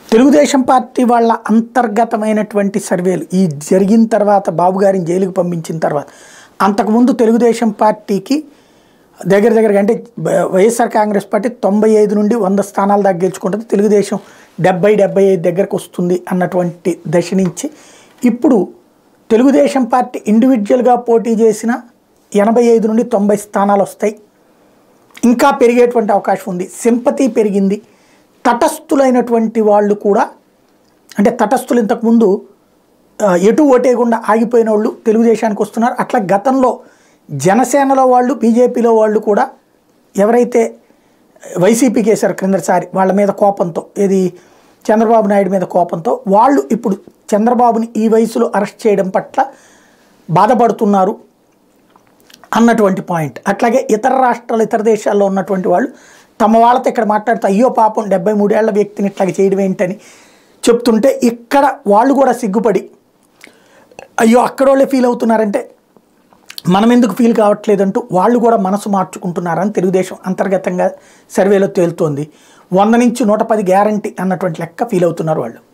Telugu Desam party వాళ్ళ అంతర్గతమైనటువంటి సర్వేలు ఈ జరిగిన తర్వాత బాబు గారిని జైలుకు పంపించిన తర్వాత అంతకుముందు తెలుగుదేశం పార్టీకి దగ్గర దగ్గరగా అంటే బ- వైఎస్ఆర్ కాంగ్రెస్ పార్టీ తొంభై ఐదు నుండి వంద స్థానాల దాకా గెలుచుకుంటుంది తెలుగుదేశం డెబ్బై డెబ్బై ఐదు దగ్గరకు వస్తుంది అన్నటువంటి దశ నుంచి ఇప్పుడు తెలుగుదేశం పార్టీ ఇండివిజువల్గా పోటీ చేసిన ఎనభై ఐదు నుండి తొంభై స్థానాలు వస్తాయి ఇంకా పెరిగేటువంటి అవకాశం ఉంది సింపతి పెరిగింది తటస్థులైనటువంటి వాళ్ళు కూడా అంటే తటస్థులు ఇంతకుముందు ఆ, ఎటు ఓటేయకుండా ఆగిపోయిన వాళ్ళు తెలుగుదేశానికి వస్తున్నారు అట్లా గతంలో జనసేనలో వాళ్ళు బీజేపీలో వాళ్ళు కూడా ఎవరైతే వైసీపీకి వేశారు క్రిందసారి వాళ్ళ మీద కోపంతో ఏది చంద్రబాబు నాయుడు మీద కోపంతో వాళ్ళు ఇప్పుడు చంద్రబాబుని ఈ వయసులో అరెస్ట్ చేయడం పట్ల బాధపడుతున్నారు అన్నటువంటి పాయింట్ అట్లాగే ఇతర రాష్ట్రాలు ఇతర దేశాల్లో ఉన్నటువంటి వాళ్ళు తమ వాళ్ళతో ఇక్కడ మాట్లాడుతూ అయ్యో పాపం డెబ్బై మూడేళ్ల వ్యక్తిని ఇట్లాగ చేయడం ఏంటని చెప్తుంటే ఇక్కడ వాళ్ళు కూడా సిగ్గుపడి అయ్యో అక్కడ వాళ్ళే ఫీల్ అవుతున్నారంటే మనం ఎందుకు ఫీల్ కావట్లేదంటూ వాళ్ళు కూడా మనసు మార్చుకుంటున్నారని తెలుగుదేశం అంతర్గతంగా సర్వేలో తేలుతోంది వంద నుంచి నూట పది గ్యారంటీ అన్నటువంటి లెక్క ఫీల్ అవుతున్నారు వాళ్ళు